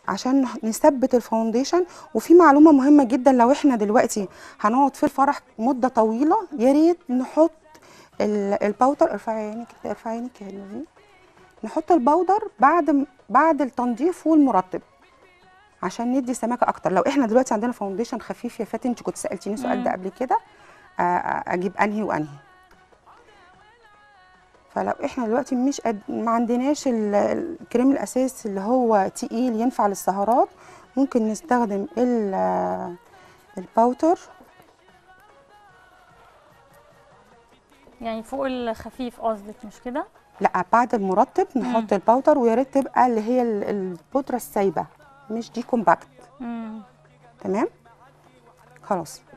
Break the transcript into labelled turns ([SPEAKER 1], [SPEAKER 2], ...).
[SPEAKER 1] عشان نثبت الفاونديشن وفي معلومه مهمه جدا لو احنا دلوقتي هنقعد في الفرح مده طويله يا ريت نحط ال- الباودر ارفعي عينك كده، ارفعي عينك يا نورين نحط الباودر بعد بعد التنظيف والمرطب عشان ندي سماكه اكتر لو احنا دلوقتي عندنا فاونديشن خفيف يا فاتن انت كنت سالتيني السؤال ده
[SPEAKER 2] مم.
[SPEAKER 1] قبل كده آه، آه، اجيب انهي وانهي فلو احنا دلوقتي مش قد... ما عندناش ال- الكريم الاساس اللي هو تقيل ينفع للسهرات ممكن نستخدم ال الباودر
[SPEAKER 2] يعني فوق الخفيف قصدك مش كده
[SPEAKER 1] لا بعد المرطب نحط الباودر ويا ريت تبقى اللي هي ال- البودره السايبه مش دي كومباكت
[SPEAKER 2] مم.
[SPEAKER 1] تمام خلاص